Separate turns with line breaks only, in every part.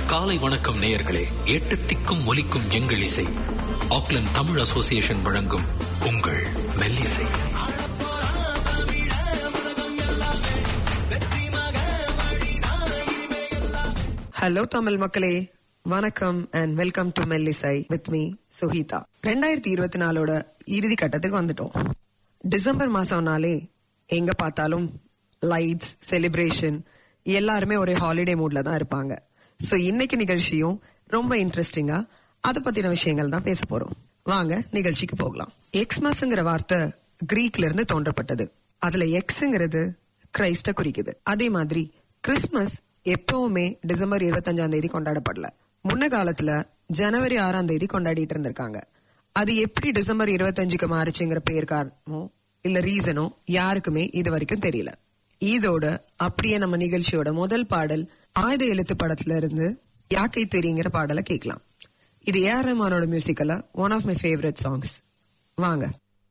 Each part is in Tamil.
காலை வணக்கம் நேயர்களே எட்டு திக்கும் ஒலிக்கும் எங்கள் இசை ஆக்லண்ட் தமிழ் அசோசியேஷன் வழங்கும் உங்கள் மெல்லிசை
ஹலோ தமிழ் மக்களே வணக்கம் and welcome to Mellisai with me Suhitha ரெண்டாயிரத்தி இருபத்தி நாலோட இறுதி கட்டத்துக்கு வந்துட்டோம் டிசம்பர் மாசம்னாலே எங்க பார்த்தாலும் லைட்ஸ் செலிப்ரேஷன் எல்லாருமே ஒரே ஹாலிடே மூட்ல தான் இருப்பாங்க சோ இன்னைக்கு நிகழ்ச்சியும் ரொம்ப இன்ட்ரெஸ்டிங்கா அதை பத்தின விஷயங்கள் தான் பேச போறோம் வாங்க நிகழ்ச்சிக்கு போகலாம் எக்ஸ்மஸ்ங்கிற வார்த்தை கிரீக்ல இருந்து தோன்றப்பட்டது அதுல எக்ஸ்ங்கிறது கிரைஸ்ட குறிக்குது அதே மாதிரி கிறிஸ்மஸ் எப்பவுமே டிசம்பர் இருபத்தஞ்சாம் தேதி கொண்டாடப்படல முன்ன காலத்துல ஜனவரி ஆறாம் தேதி கொண்டாடிட்டு இருந்திருக்காங்க அது எப்படி டிசம்பர் இருபத்தஞ்சுக்கு மாறுச்சுங்கிற பேர் காரணமோ இல்ல ரீசனோ யாருக்குமே இது வரைக்கும் தெரியல இதோட அப்படியே நம்ம நிகழ்ச்சியோட முதல் பாடல் ஆயுத எழுத்து படத்துல இருந்து யாக்கை தெரியுங்கிற பாடலை கேட்கலாம் இது ஏஆர் ரஹ்மானோட மியூசிக்கல one of my favourite songs வாங்க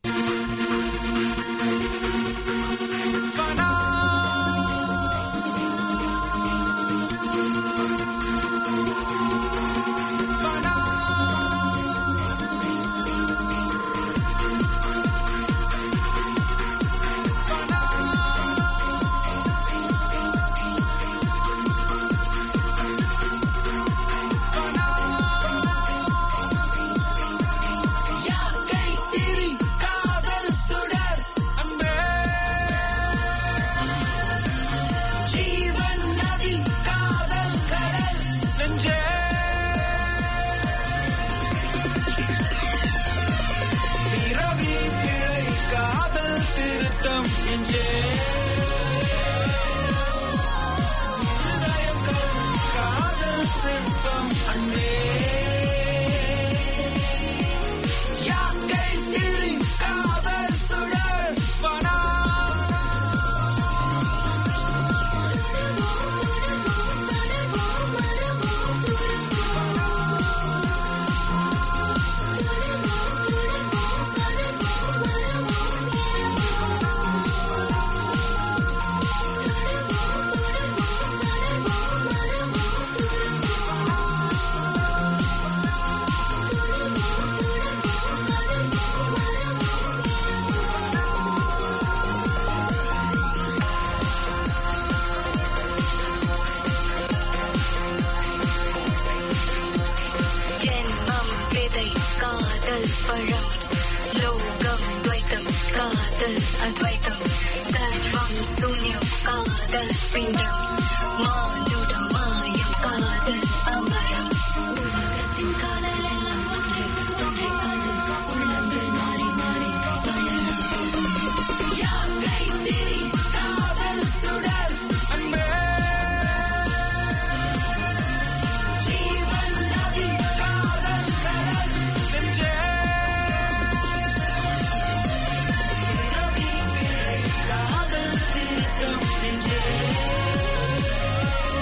ஜென்மம் விதை காதல் பழம் லோகம் துவைத்தம் காதல் அத்வைத்தம் சர்வம் சூன்யம் காதல் பிண்டம் மானுடம் மாயம் காதல் அமரம் உலகத்தின் காதல் எல்லாம் ஒன்றே ஒன்றே அது உள்ளங்கள் மாறி மாறி யாக்கை திரி காதல் சுடர் ஜீவன் நதி காதல் கடல் காதல் திருத்தம் நெஞ்சே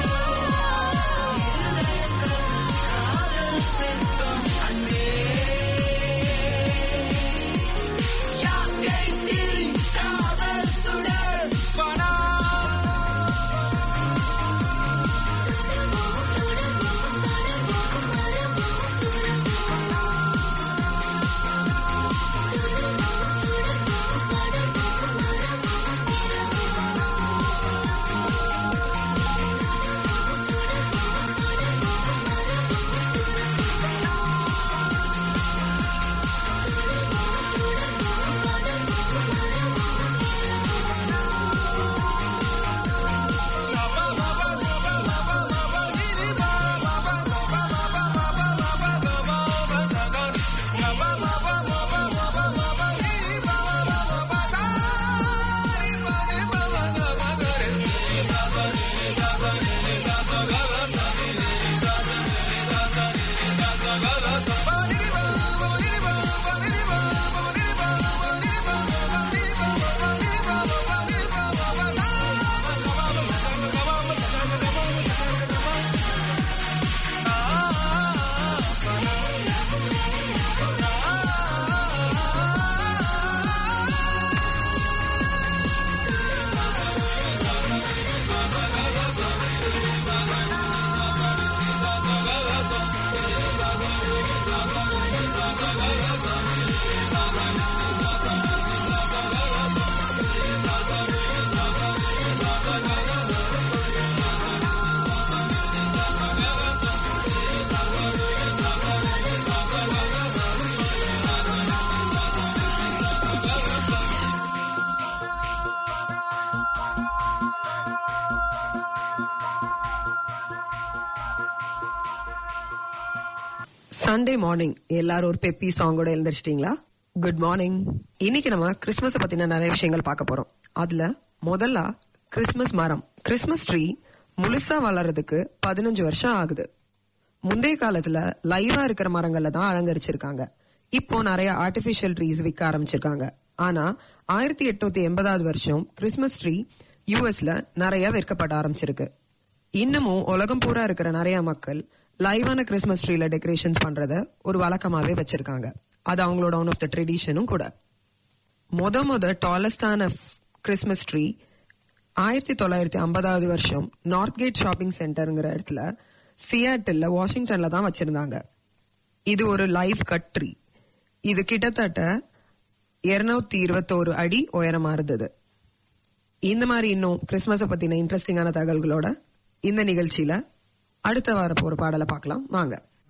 சண்டே மார்னிங் எல்லாரும் ஒரு பெப்பி சாங்கோட எழுந்திரிச்சிட்டீங்களா குட் மார்னிங் இன்னைக்கு நம்ம கிறிஸ்மஸ் பத்தின நிறைய விஷயங்கள் பார்க்க போறோம் அதுல முதல்ல கிறிஸ்மஸ் மரம் கிறிஸ்மஸ் ட்ரீ முழுசா வளர்றதுக்கு பதினஞ்சு வருஷம் ஆகுது முந்தைய காலத்துல லைவா இருக்கிற மரங்கள்ல தான் அலங்கரிச்சிருக்காங்க இப்போ நிறைய ஆர்டிபிஷியல் ட்ரீஸ் விற்க ஆரம்பிச்சிருக்காங்க ஆனா ஆயிரத்தி எட்நூத்தி எண்பதாவது வருஷம் கிறிஸ்மஸ் ட்ரீ யூஎஸ்ல நிறைய விற்கப்பட ஆரம்பிச்சிருக்கு இன்னமும் உலகம் பூரா இருக்கிற நிறைய மக்கள் லைவான கிறிஸ்மஸ் ட்ரீல டெக்கரேஷன்ஸ் பண்றத ஒரு வழக்கமாவே வச்சிருக்காங்க அது அவங்களோட ஒன் ஆஃப் த ட்ரெடிஷனும் கூட மொத மொத டாலஸ்டான கிறிஸ்மஸ் ட்ரீ ஆயிரத்தி தொள்ளாயிரத்தி ஐம்பதாவது வருஷம் நார்த் கேட் ஷாப்பிங் சென்டருங்கிற இடத்துல சியாட்டில்ல வாஷிங்டன்ல தான் வச்சிருந்தாங்க இது ஒரு லைவ் கட் ட்ரீ இது கிட்டத்தட்ட இருநூத்தி இருபத்தோரு அடி உயரமா இருந்தது இந்த மாதிரி இன்னும் கிறிஸ்மஸை பத்தின இன்ட்ரெஸ்டிங்கான தகவல்களோட இந்த நிகழ்ச்சியில அடுத்த வார போற பாடலை பார்க்கலாம் வாங்க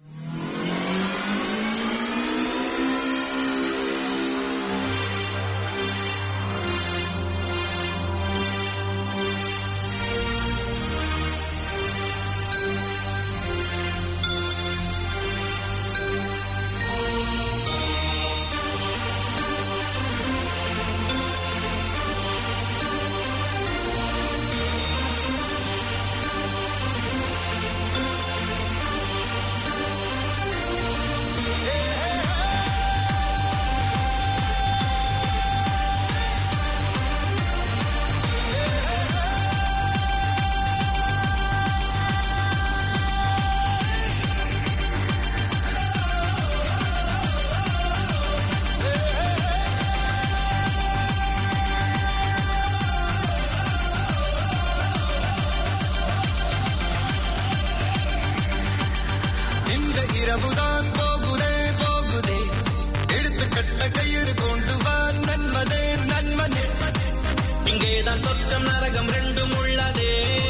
இந்த இரவுதான் போகுதே போகுதே எடுத்துக்கட்ட கயிறு கொண்டு வா நன்மனே நன்மனே இங்கேதான் சொர்க்கம் நரகம் ரெண்டும் உள்ளதே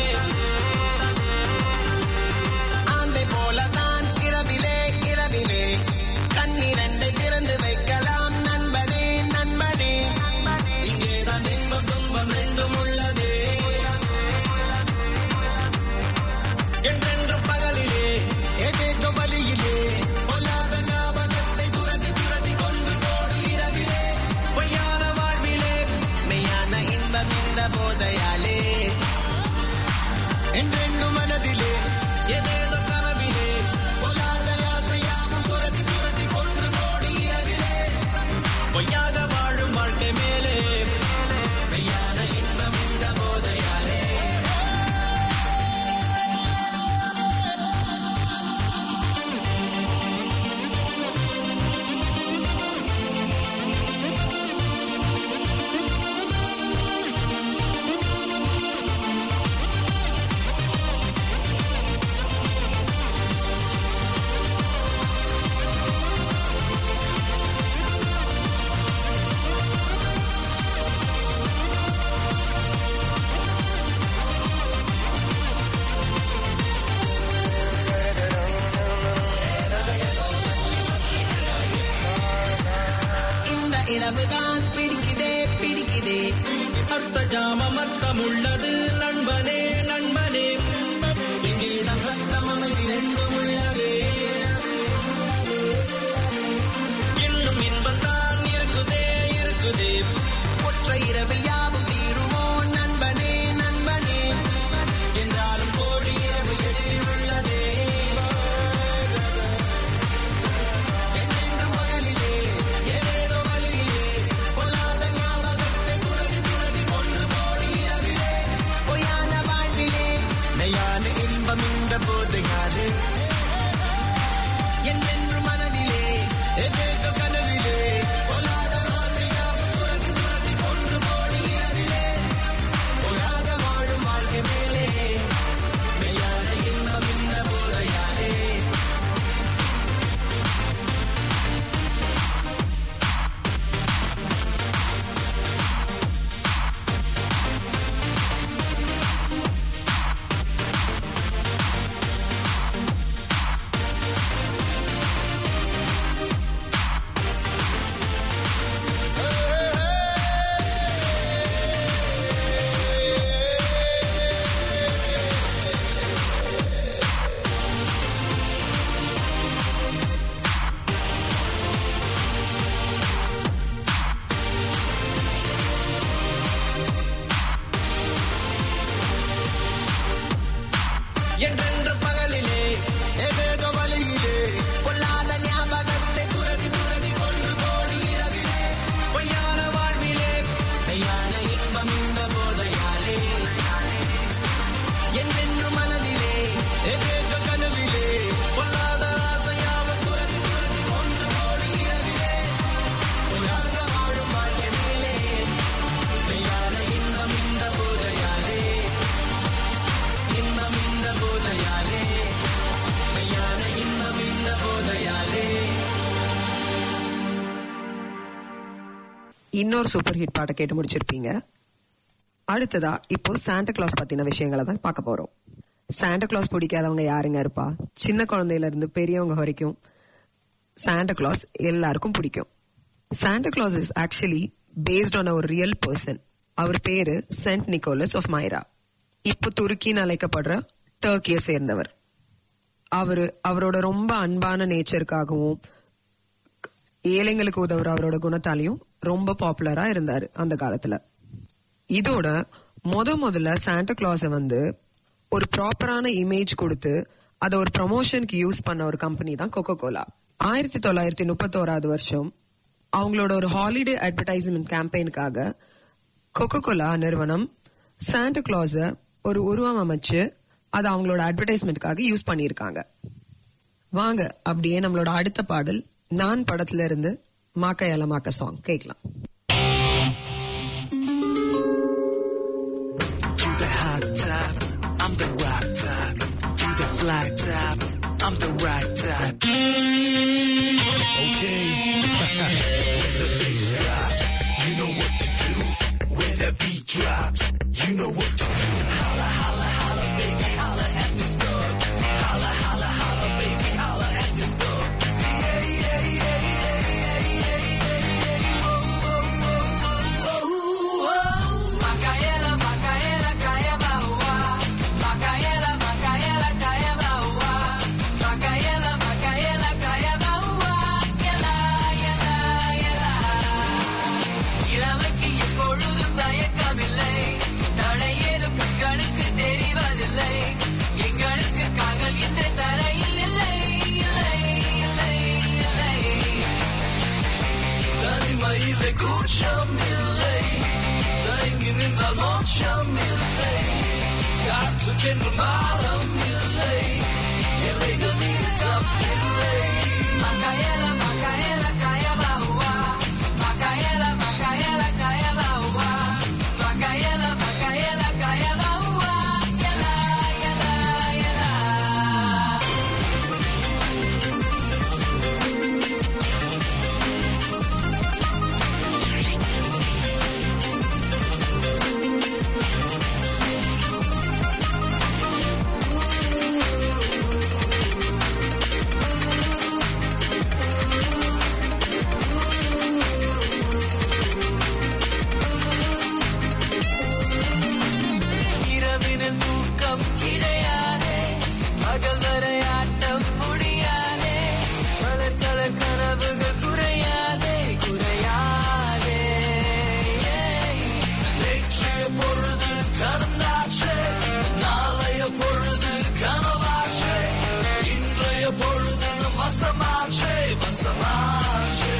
ஆந்தை போலதான் இரவிலே இரவிலே கண்ணிரண்டை திறந்து வைக்கலாம் நண்பனே நண்பனே இங்கேதான் இன்பம் துன்பம் ரெண்டும் உள்ளதே என்றென்றும் பகலிலே ஏதேதோ வழியிலே பொல்லாத ஞாபகத்தை துரத்தி துரத்தி கொண்டு போடு இரவிலே பொய்யான வாழ்விலே மெய்யான இன்பம் இந்த போதையாலே என்றென்றும் மனதிலே ஏதேதோ கனவிலே பொல்லாத ஆசையாவும் துரத்தி துரத்தி கொண்டு போடு இரவிலே பொய்யாக வாழும் வாழ்க்கை மேலே மெய்யான இன்பம் இந்த போதையாலே
இன்னொரு சூப்பர் ஹிட் பாட்டை கேட்டு முடிச்சிருப்பீங்க அடுத்ததா இப்போ சாண்டா கிளாஸ் பத்தின விஷயங்களை தான் பார்க்க போறோம் சாண்டா கிளாஸ் பிடிக்காதவங்க யாருங்க இருப்பா சின்ன குழந்தையில இருந்து பெரியவங்க வரைக்கும் சாண்டா கிளாஸ் எல்லாருக்கும் பிடிக்கும் Santa Claus is actually based on ஒரு ரியல் பர்சன் அவர் பேரு சென்ட் நிக்கோலஸ் ஆஃப் மைரா இப்போ துருக்கின்னு அழைக்கப்படுற டர்க்கியை சேர்ந்தவர் அவரு அவரோட ரொம்ப அன்பான நேச்சருக்காகவும் ஏழைங்களுக்கு உதவுற அவரோட குணத்தாலையும் ரொம்ப பாப்புலரா இருந்தாரு அந்த காலத்துல இதோட முத முதல்ல சாண்டா கிளாஸ வந்து ஒரு ப்ராப்பரான இமேஜ் கொடுத்து அதை ஒரு ப்ரமோஷனுக்கு யூஸ் பண்ண ஒரு கம்பெனி தான் கொக்கோ கோலா ஆயிரத்தி தொள்ளாயிரத்தி முப்பத்தோராது வருஷம் அவங்களோட ஒரு ஹாலிடே அட்வர்டைஸ்மெண்ட் கேம்பெயினுக்காக கொக்கோ கோலா நிறுவனம் சாண்டா கிளாஸ ஒரு உருவம் அமைச்சு அதை அவங்களோட அட்வர்டைஸ்மெண்ட்காக யூஸ் பண்ணியிருக்காங்க வாங்க அப்படியே நம்மளோட அடுத்த பாடல் நான் படத்துல இருந்து மாக்கையால மாக்க சாங் கேட்கலாம்
You the hot type, I'm the rock type. You the fly type, I'm the right type. Okay. when the bass drops, you know what to do. When the beat drops, you know what to do. Holla, holla, holla, baby, holla at the star. Holla, holla, holla, baby, holla at the star. Yeah, yeah, yeah, yeah, yeah, yeah, yeah, yeah. Whoa, whoa, whoa, whoa, whoa.
Macaela, Macaela, caia baua. Macaela, Macaela, caia baua. Macaela, Macaela, caia baua. Yela, yela, yela. இளமைக்கு எப்பொழுதும் தயக்கமில்லை தடை ஏதும் கண்களுக்கு தெரிவதில்லை எங்களுக்கு கால்கள் என்ற தரையில் இல்லை இல்லை இல்லை இல்லை
தனிமையிலே கூச்சம் இல்லை தயங்கி நின்றால் மோட்சம் இல்லை காற்றுக்கென்று மாறம் இல்லை எல்லைகள் மீது தப்பில்லை
Macaela, Macaela, caia baua. Macaela, Macaela, caia baua. Macaela, Macaela, caia baua. Yela, yela, yela.
இரவினில் தூக்கம் கிடையாதே பகல் வரை ஆட்டம் முடியாதே கலர் கலர் கனவுகள் குறையாதே குறையாதே நேற்றைய பொழுது கடந்தாச்சே நாளைய பொழுது கனவாச்சே இன்றைய பொழுது நம் வசமாச்சே வசமாச்சே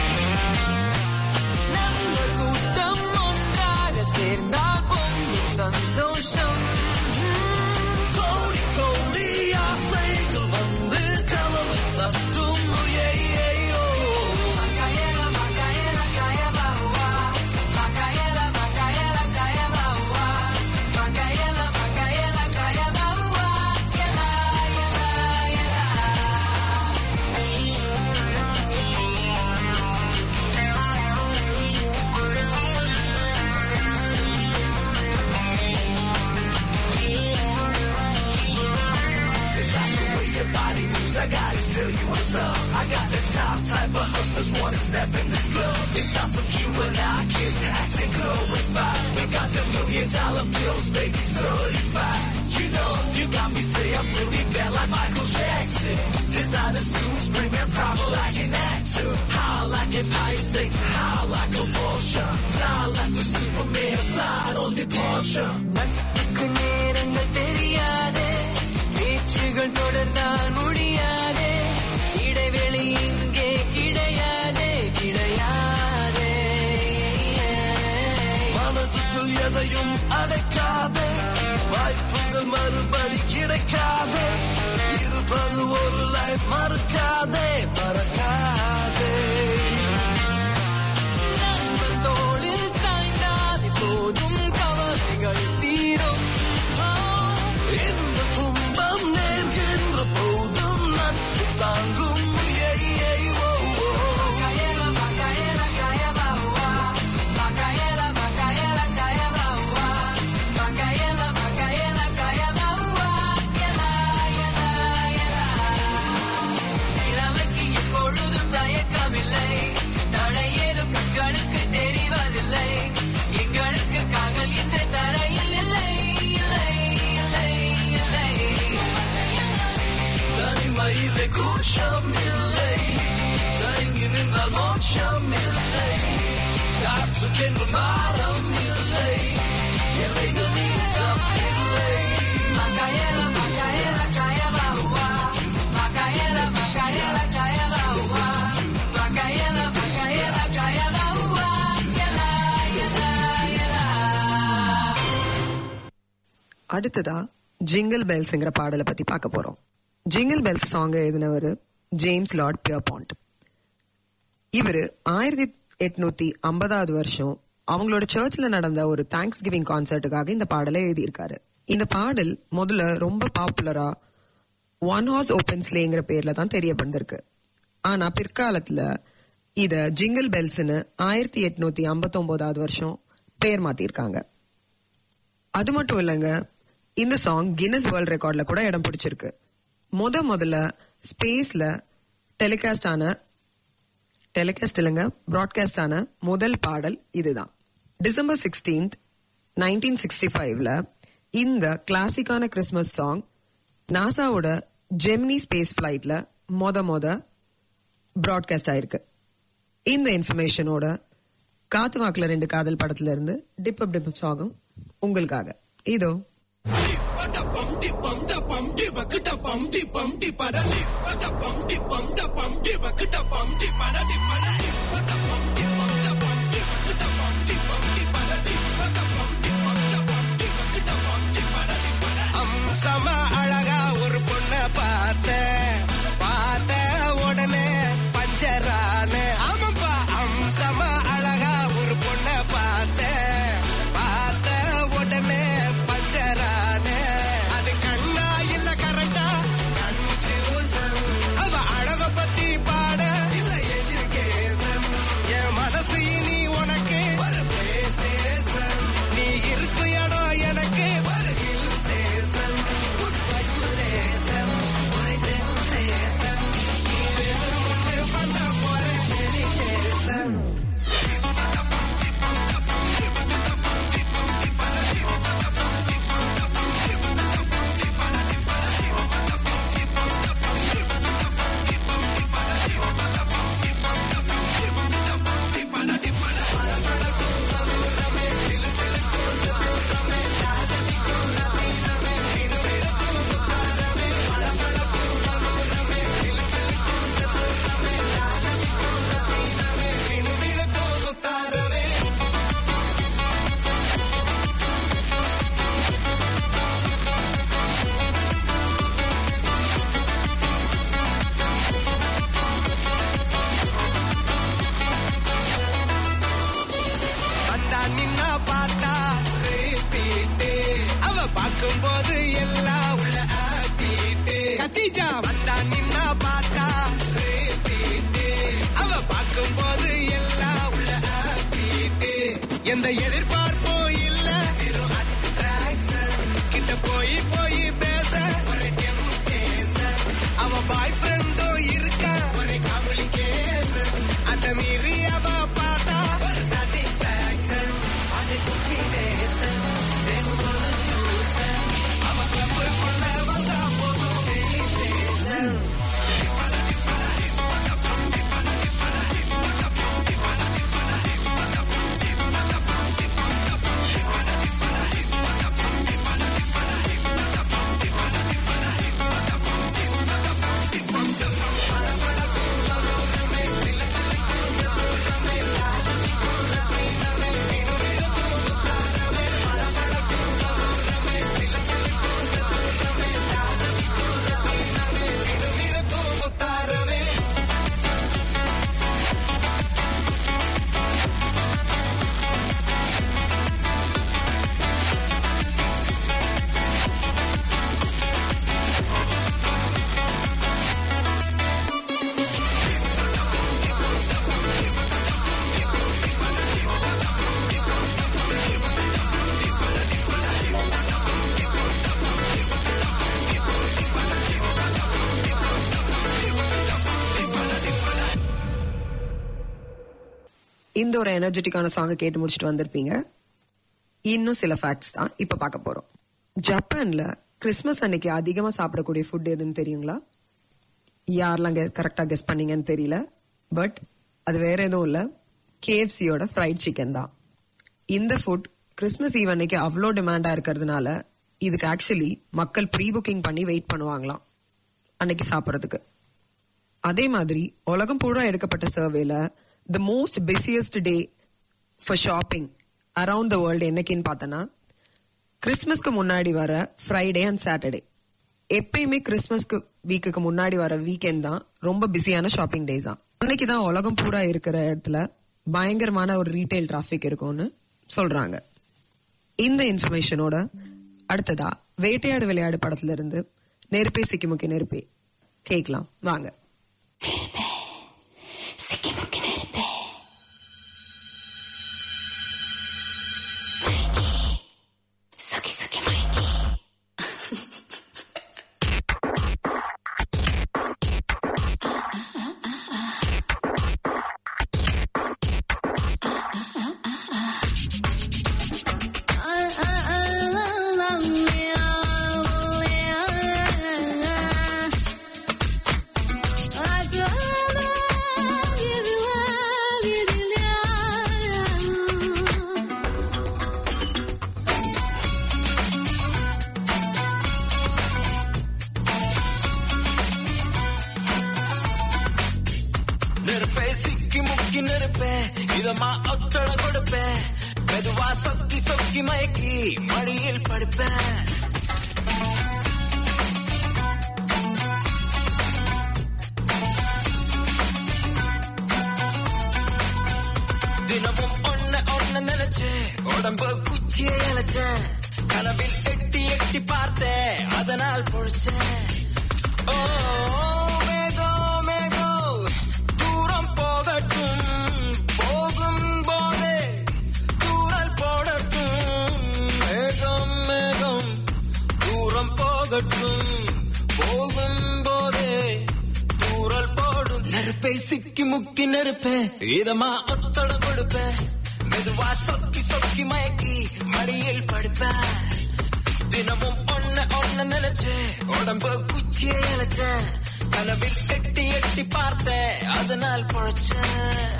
நம்ம கூட்டம் ஒன்றாக சேர்ந்தால் பொங்கும் சந்தோஷம்
கோடி கோடி ஆசைகள் வந்து கலவு தட்டும் ஐயையோ.
Macaela, Macaela, caia baua. Macaela, Macaela, caia baua. Macaela, Macaela, caia baua. Yela, yela, yela.
நட்புக்கு நேரங்கள் தெரியாதே பேச்சுகள் தொடர்ந்தால் முடியாதே இடைவெளி இங்கே கிடையாதே கிடையாதே மனதுக்குள் எதையும் அடைக்காதே வாய்ப்புகள் மறுபடி கிடைக்காதே இருப்பது ஒரு லைஃப் மறக்காதே மறக்காதே
நண்பன் தோளில் சாய்ந்தால் போதும் கவலைகள் தீரும்
இந்த துன்பம் நேர்கின்ற போதும் நட்பு தாங்கும் ஏய், ஏய், ஓ, ஓ.
Macaela, Macaela, caia baua. மோட்சமில்லை தயங்கி நின்றால் மோட்சமில்லை காற்றுக்கென்று மாறம் இல்லை எல்லைகள் நீட்டமில்லை Macaela, Macaela, Caela, ua. Macaela, Macaela, Caela, ua. Macaela, Macaela, Caela, ua. Yela, yela, yela.
அடுத்ததா ஜிங்கிள் பெல்ஸ்ங்கிற பாடலை பத்தி பார்க்க போறோம் ஜிங்கிள் பெல்ஸ் சாங் எழுதினவர் ஜேம்ஸ் லார்ட் பியர்பாண்ட் இவரு ஆயிரத்தி எட்நூத்தி ஐம்பதாவது வருஷம் அவங்களோட சர்ச்ல நடந்த ஒரு தேங்க்ஸ் கிவிங் கான்சர்ட்டுக்காக இந்த பாடலை எழுதியிருக்காரு இந்த பாடல் முதல்ல ரொம்ப பாப்புலரா ஒன் ஹார்ஸ் ஓப்பன் ஸ்லேங்கிற பேர்ல தான் தெரியப்பட்டிருக்கு ஆனா பிற்காலத்துல இத ஜிங்கிள் பெல்ஸ்னு ஆயிரத்தி எட்நூத்தி ஐம்பத்தி வருஷம் பேர் மாத்திருக்காங்க அது மட்டும் இல்லைங்க இந்த சாங் கின்னஸ் வேர்ல்ட் ரெக்கார்ட்ல கூட இடம் பிடிச்சிருக்கு முத முதல்ல ஸ்பேஸ்ல டெலிகாஸ்ட் ஆன டெலிகாஸ்ட் இல்லைங்க ப்ராட்காஸ்ட் ஆன முதல் பாடல் இதுதான் டிசம்பர் சிக்ஸ்டீன்த் நைன்டீன் சிக்ஸ்டி ஃபைவ்ல இந்த கிளாசிக்கான கிறிஸ்மஸ் சாங் நாசாவோட ஜெமினி ஸ்பேஸ் ஃபிளைட்ல மொத மொத ப்ராட்காஸ்ட் ஆயிருக்கு இந்த இன்ஃபர்மேஷனோட காத்து வாக்குல ரெண்டு காதல் படத்துல இருந்து டிப் அப் டிப் சாகும் உங்களுக்காக இதோ
அம்சமா அழகா ஒரு பொண்ண பார்த்தேன் பார்த்த உடனே பஞ்சரான ஆமாப்பா அம்சமா அழகா ஒரு பொண்ண பார்த்தேன் பார்த்த உடனே பஞ்சரான அது கண்ணா இல்ல கரண்டா கன்ஃபியூசன் அவ அழக பத்தி பாட இல்ல எஜுகேஷன் என் மனசு இனி உனக்கு ஒரு பிளே ஸ்டேஷன் நீ இருக்கு இடம் எனக்கு ஒரு ஹில் ஸ்டேஷன் குட் வைப்ரேஷன் ஒரு சென்சேஷன் நீ வேணும்னு பண்ண போற டெடிகேஷன் வந்தா நின்னா பார்த்தா repeat. அவ பார்க்கும்போது எல்லாம் உள்ள ஆப்பிட்டு கத்திஜா வந்தா நின்னா பார்த்தா repeat. அவ பார்க்கும்போது எல்லாம் உள்ள ஆப்பிட்டு எந்த எதிர்பார்ப்பும் இல்ல வெறும் attraction. கிட்ட போய் போய் பேச ஒரு temptation. அவ பாய் ஃப்ரெண்டும் இருக்க ஒரு கம்யூனிகேஷன் அத மீறி அவ பார்த்தா ஒரு சாட்டிஸ்பாக்சன் அது குச்சினேசன் அவ கிளப்புக்குள்ள வந்தா போதும் வெளிசேஷன் முத்தாரவே
இந்த ஒரு எனர்ஜெட்டிக்கான சாங்கை கேட்டு முடிச்சுட்டு வந்திருப்பீங்க இன்னும் சில ஃபேக்ட்ஸ் தான் இப்ப பார்க்க போறோம் ஜப்பான்ல கிறிஸ்மஸ் அன்னைக்கு அதிகமா சாப்பிடக்கூடிய ஃபுட் எதுன்னு தெரியுங்களா யாரெல்லாம் கரெக்டா கெஸ் பண்ணீங்கன்னு தெரியல பட் அது வேற எதுவும் இல்ல கேஎஃப்சியோட ஃப்ரைட் சிக்கன் தான் இந்த ஃபுட் கிறிஸ்மஸ் ஈவ் அன்னைக்கு அவ்வளோ டிமாண்டா இருக்கிறதுனால இதுக்கு ஆக்சுவலி மக்கள் ப்ரீ புக்கிங் பண்ணி வெயிட் பண்ணுவாங்களாம் அன்னைக்கு சாப்பிட்றதுக்கு அதே மாதிரி உலகம் பூரா எடுக்கப்பட்ட சர்வேல the most busiest day for shopping around the world என்னைக்குன்னு பார்த்தோன்னா கிறிஸ்மஸ்க்கு முன்னாடி வர ஃப்ரைடே அண்ட் சாட்டர்டே எப்பயுமே கிறிஸ்மஸ்க்கு வீக்குக்கு முன்னாடி வர வீக்கெண்ட் தான் ரொம்ப பிஸியான ஷாப்பிங் டேஸ் தான் அன்னைக்கு தான் உலகம் பூரா இருக்கிற இடத்துல பயங்கரமான ஒரு ரீட்டைல் டிராஃபிக் இருக்கும்னு சொல்றாங்க இந்த இன்ஃபர்மேஷனோட அடுத்ததா வேட்டையாடு விளையாடு படத்துல இருந்து நெருப்பே சிக்கிமுக்கி நெருப்பே கேட்கலாம் வாங்க
நெருப்பே சிக்கி முக்கி நெருப்பே இதமா ஒத்தட கொடுப்பேன் மெதுவா சொக்கி சொக்கி மயக்கி மடியில் படுப்பேன் தினமும் ஒன்ன ஒன்ன நினைச்சேன் உடம்பு குச்சியை இழைச்சேன் கனவில் எட்டி எட்டி பார்த்தேன் அதனால் பொழிச்சேன் ஓ மேகம் மேகம் தூரம் போகட்டும் போகும் போதே தூரல் போடட்டும் மேகம் மேகம் தூரம் போகட்டும் போகும் போதே தூரல் போடும் நெருப்பை சிக்கி முக்கி நெருப்பேன் இதமா ஒத்தட கொடுப்பேன் மெதுவா சொக்கி சொக்கி மயக்கி மடியில் படுப்பேன் தினமும் ஒன்ன ஒன்ன நினைச்சேன் உடம்பு குச்சியை இழைச்சேன் கனவில் எட்டி எட்டி பார்த்தேன் அதனால் பொழைச்சேன்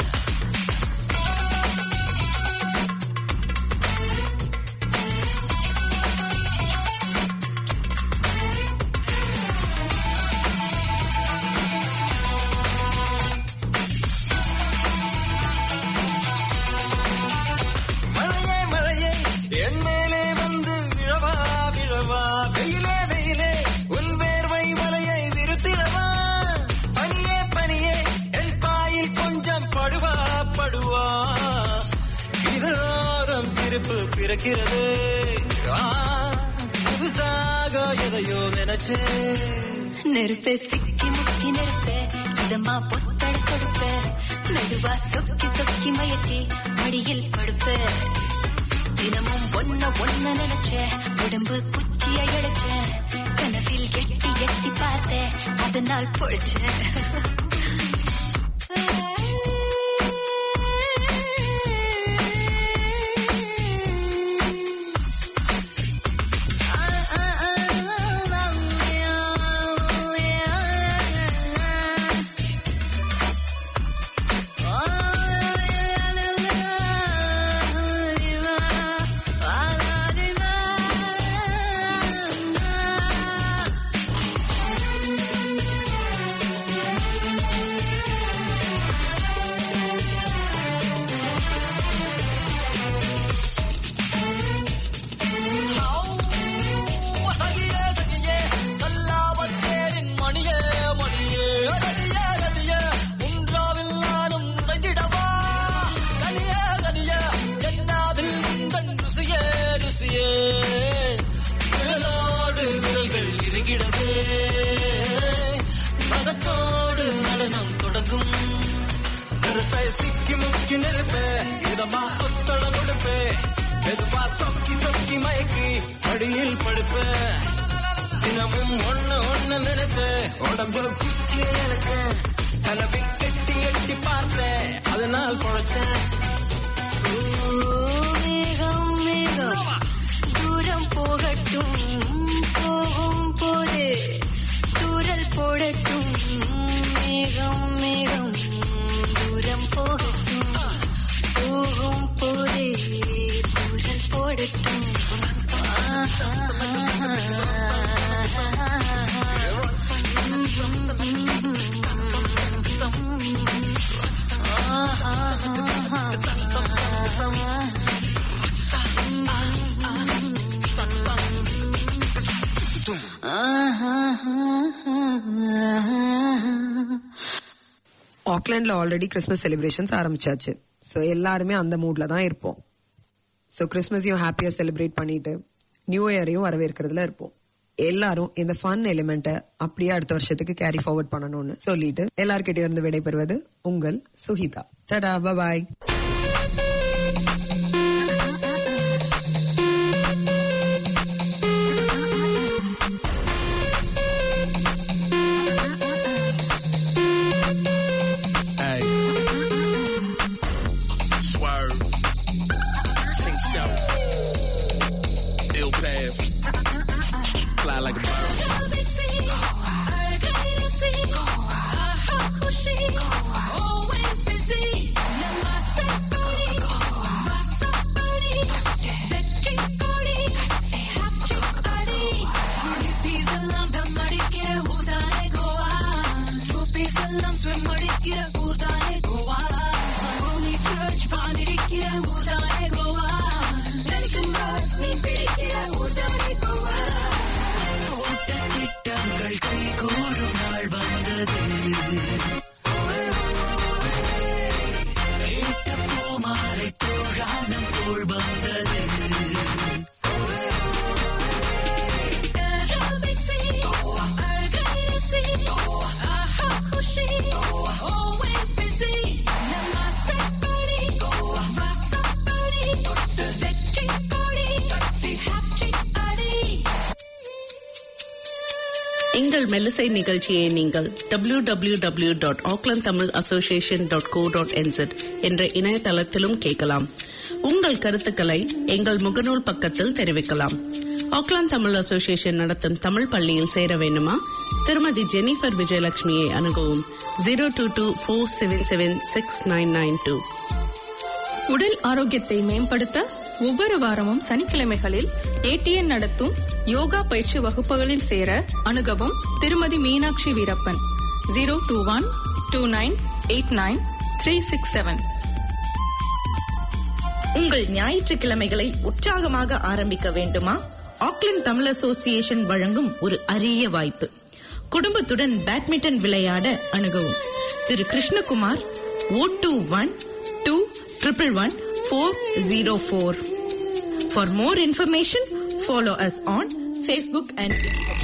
மழையே மழையே என் மேலே வந்து விழவா விழவா வெயிலே வெயிலே உன் வேர்வை மலையை விருத்திடவா பனியே பனியே என் பாயில் கொஞ்சம் படுவா படுவா இதழோரம் சிரிப்பு பிறக்கிறது ஆ, புதுசாக எதையோ நினைச்சே
நெருப்பே சிக்கி முக்கி நெருப்பே இதமா பொத்தட கொடுப்பே மெதுவா சொக்கி சொக்கி மயக்கி மடியில் படுப்பே தினமும் ஒன்ன ஒன்ன நினைச்சே உடம்பு குச்சியை இழைச்சே கனவில் எட்டி எட்டி பார்த்தேன் அதனால் பொழிச்சேன்
சகியே சகியே சல்லாபத்தேரின் மணியே மணியே ரதியே ரதியே உன்றாவில் நானும் உடைந்திடவா கனியே கனியே என்னாவில் உந்தன் ருசியே ருசியே
விரலோடு விரல்கள் இறங்கிடவே மதத்தோடு நடனம் தொடங்கும் நெருப்பை சிக்கி முக்கி நெருப்பே இதமா ஒத்தட கொடுப்பே மெதுவா சொக்கி சொக்கி மயக்கி படியில் படுப்பே தினமும் ஒண்ணு ஒண்ணு நினைச்ச உடம்பு குச்சியை இழைச்ச கனவில் எட்டி எட்டி பார்த்தேன் அதனால் பொழைச்சேன்
மேகம் மேகம் தூரம் போகட்டும் போகும் போது தூரல் போடட்டும்
ஆக்லாண்ட்ல ஆல்ரெடி கிறிஸ்மஸ் செலிப்ரேஷன்ஸ் ஆரம்பிச்சாச்சு ஸோ எல்லாருமே அந்த மூட்ல தான் இருப்போம் ஸோ கிறிஸ்மஸையும் ஹாப்பியா செலிப்ரேட் பண்ணிட்டு நியூ இயரையும் வரவேற்கிறதுல இருப்போம் எல்லாரும் இந்த ஃபன் எலிமெண்ட்டை அப்படியே அடுத்த வருஷத்துக்கு கேரி ஃபார்வர்ட் பண்ணணும்னு சொல்லிட்டு எல்லார்கிட்டயும் இருந்து விடைபெறுவது உங்கள் சுஹிதா டடா பாய்
Hey. Swerve. Sink show. Ill path. Fly like a bird.
எங்கள் மெல்லிசை நிகழ்ச்சியை நீங்கள் W W W dot Auckland Tamil association dot co dot NZ என்ற இணையதளத்திலும் கேட்கலாம் உங்கள் கருத்துக்களை எங்கள் முகநூல் பக்கத்தில் தெரிவிக்கலாம் ஆக்லாந்து தமிழ் அசோசியேஷன் நடத்தும் தமிழ் பள்ளியில் சேர வேண்டுமா திருமதி ஜெனிஃபர் விஜயலட்சுமியை அணுகவும் zero two two four seven seven six nine nine two
உடல் ஆரோக்கியத்தை மேம்படுத்த ஒவ்வொரு வாரமும் சனிக்கிழமைகளில் ஏடிஎன் நடத்தும் யோகா பயிற்சி வகுப்புகளில் சேர அணுகவும் திருமதி Meenakshi Veerappan zero two one two nine eight nine three six seven
உங்கள் ஞாயிற்றுக்கிழமைகளை உற்சாகமாக ஆரம்பிக்க வேண்டுமா ஆக்லாந்து தமிழ் அசோசியேஷன் வழங்கும் ஒரு அரிய வாய்ப்பு குடும்பத்துடன் பேட்மிண்டன் விளையாட அணுகவும் திரு Krishnakumar o two one two triple one four zero four for more information follow us on Facebook and